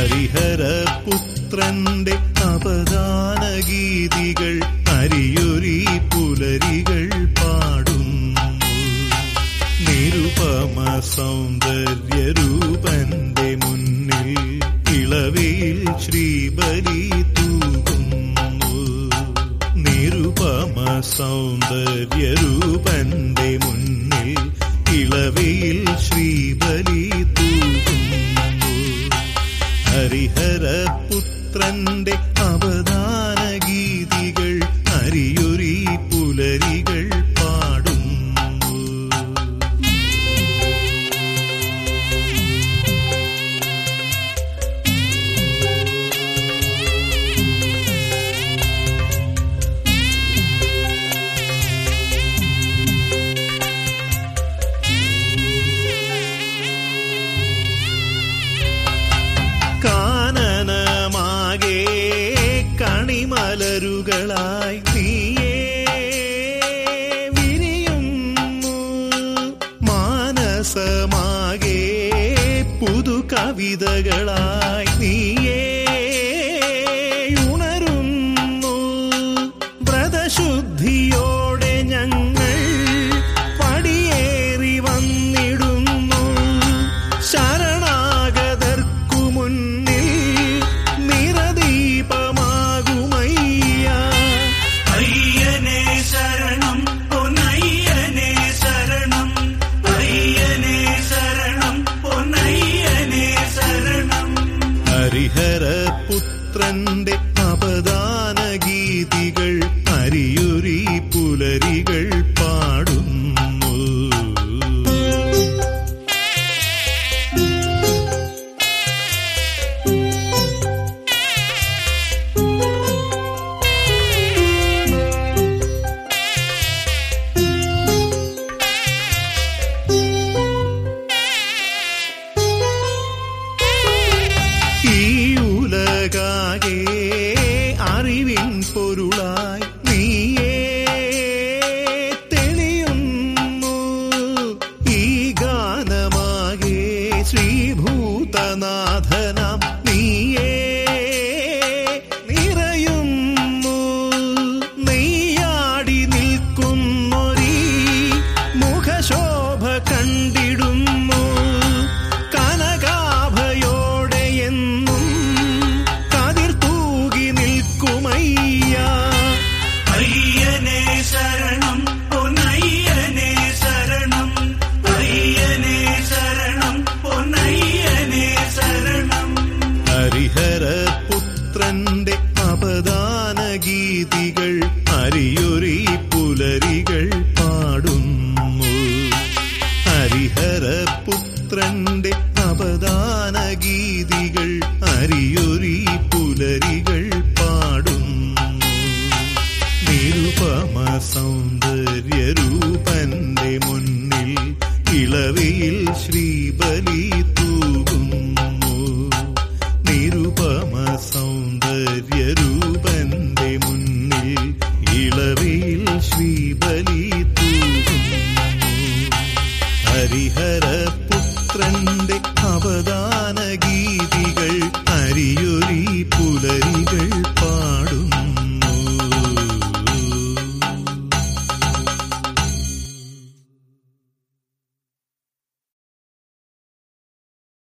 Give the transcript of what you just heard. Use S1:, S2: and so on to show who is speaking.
S1: ഹരിഹരപുത്രന്റെ അപദാന ഗീതികൾ അരിയൊരി പുലരികൾ പാടുന്നു നിരുപമ സൗന്ദര്യരൂപന്റെ മുന്നിൽ ഇളവയിൽ ശ്രീബലി തൂകുന്നു നിരുപമ സൗന്ദര്യരൂപന്റെ മുന്നിൽ ഇളവയിൽ ശ്രീബലി തൂകുന്നു ഹരിഹരപുത്രന്റെ അവദാന ഗീതികൾ അരിയൊരി പുലരികൾ പാടുന്നു കാനനമാകെ കണിമലരുകളായി നീയേ വിരിയുന്നു മാനസമാകെ പുതു കവിതകളായി നീയേ ഉണരുന്നു വ്രതശുദ്ധിയോടെ ഞങ്ങൾ പടിയേറി വന്നിടുന്നു ശരണാഗതർക്കു മുന്നിൽ നിറദീപമാകുമയ്യ
S2: അയ്യനേ ശരണം പൊന്നയ്യനേ ശരണം അയ്യനേ ശരണം പൊന്നയ്യനേ ശരണം
S1: ഹരിഹരപുത്രന്റെ അപദാന ഗീതികൾ അരിയൊരി പുലരികൾ പാടുന്നു ഈ ഉലകാകെ അറിവിൻ പൊരുളായി നീയേ തെളിയുന്നു ഈ ഗാനമാകെ ശ്രീഭൂതനാഥനാം നീയേ നിറയുന്നു നെയ്യാടി നിൽക്കുന്നൊരീ മുഖശോഭ കണ്ടിടുന്നു കനകാഭയോടെ എന്നും കതിർ തൂകി നിൽക്കുമയ്യ
S2: അയ്യനേ ശരണം പൊന്നയ്യനേ ശരണം അയ്യനേ ശരണം പൊന്നയ്യനേ ശരണം
S1: ഹരിഹരപുത്രന്റെ അപദാന ഗീതികൾ അരിയൊരി പുലരികൾ പാടുന്നു ഹരിഹരപുത്രന്റെ അപദാന ഗീതികൾ അരിയൊരി പുലരികൾ പാടുന്നു നിരുപമ സൗന്ദര്യരൂപന്റെ മുന്നിൽ ഇളവയിൽ ശ്രീബലി തൂകുന്നു നിരുപമ സൗന്ദര്യരൂപന്റെ മുന്നിൽ ഇളവയിൽ ശ്രീബലി തൂകുന്നു ഹരിഹരപുത്രന്റെ അവദാന ഗീതികൾ അരിയൊരു